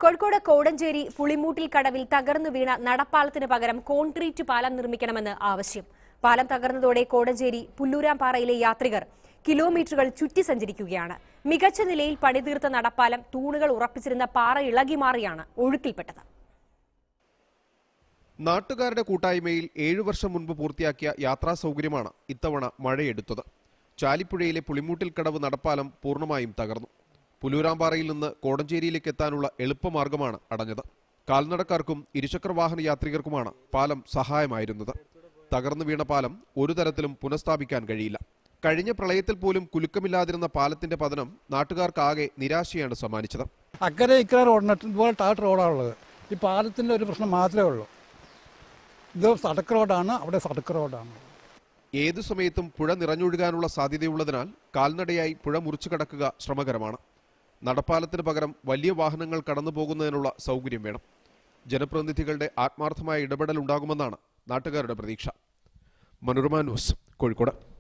കോഴിക്കോട് കോടഞ്ചേരി പുളിമൂട്ടിൽ കടവിൽ തകർന്നു വീണ നടപ്പാലത്തിന് പകരം കോൺക്രീറ്റ് പാലം നിർമ്മിക്കണമെന്ന് ആവശ്യം പാലം തകർന്നതോടെ കോടഞ്ചേരി പുല്ലൂരാംപാറയിലെ യാത്രികർ കിലോമീറ്ററുകൾ ചുറ്റി സഞ്ചരിക്കുകയാണ് മികച്ച നിലയിൽ പണിതീർത്ത നടപ്പാലം തൂണുകൾ ഉറപ്പിച്ചിരുന്ന പാറ ഇളകി മാറിയാണ് ഒഴുക്കിൽപ്പെട്ടത് നാട്ടുകാരുടെ കൂട്ടായ്മയിൽ ഏഴു വർഷം മുൻപ് പൂർത്തിയാക്കിയ യാത്രാ സൗകര്യമാണ് ഇത്തവണ മഴയെടുത്തത് ചാലിപ്പുഴയിലെ പുളിമൂട്ടിൽ കടവ് നടപ്പാലം പൂർണ്ണമായും തകർന്നു പുലൂരാമ്പാറയിൽ നിന്ന് കോടഞ്ചേരിയിലേക്ക് എത്താനുള്ള എളുപ്പമാർഗമാണ് അടഞ്ഞത് കാൽനടക്കാർക്കും ഇരുചക്രവാഹന യാത്രികർക്കുമാണ് പാലം സഹായമായിരുന്നത് തകർന്നു വീണ പാലം ഒരു തരത്തിലും പുനഃസ്ഥാപിക്കാൻ കഴിയില്ല കഴിഞ്ഞ പ്രളയത്തിൽ പോലും കുലുക്കമില്ലാതിരുന്ന പാലത്തിന്റെ പതനം നാട്ടുകാർക്കാകെ നിരാശയാണ് സമ്മാനിച്ചത് അക്കരെ ഇക്കരെ റോഡിന് ഇതുപോലെ ടാട്ട് റോഡാണുള്ളത് ഈ പാലത്തിൻ്റെ ഒരു പ്രശ്നം മാത്രമേ ഉള്ളൂ ഇത് സടക്ക് റോഡാണ് അവിടെ സടക്ക് റോഡാണ് ഏതു സമയത്തും പുഴ നിറഞ്ഞൊഴുകാനുള്ള സാധ്യതയുള്ളതിനാൽ കാൽനടയായി പുഴ മുറിച്ചു കടക്കുക ശ്രമകരമാണ് നടപ്പാലത്തിന് പകരം വലിയ വാഹനങ്ങൾ കടന്നു പോകുന്നതിനുള്ള സൗകര്യം വേണം ജനപ്രതിനിധികളുടെ ആത്മാർത്ഥമായ ഇടപെടൽ ഉണ്ടാകുമെന്നാണ് നാട്ടുകാരുടെ പ്രതീക്ഷ മനോരമ ന്യൂസ് കോഴിക്കോട്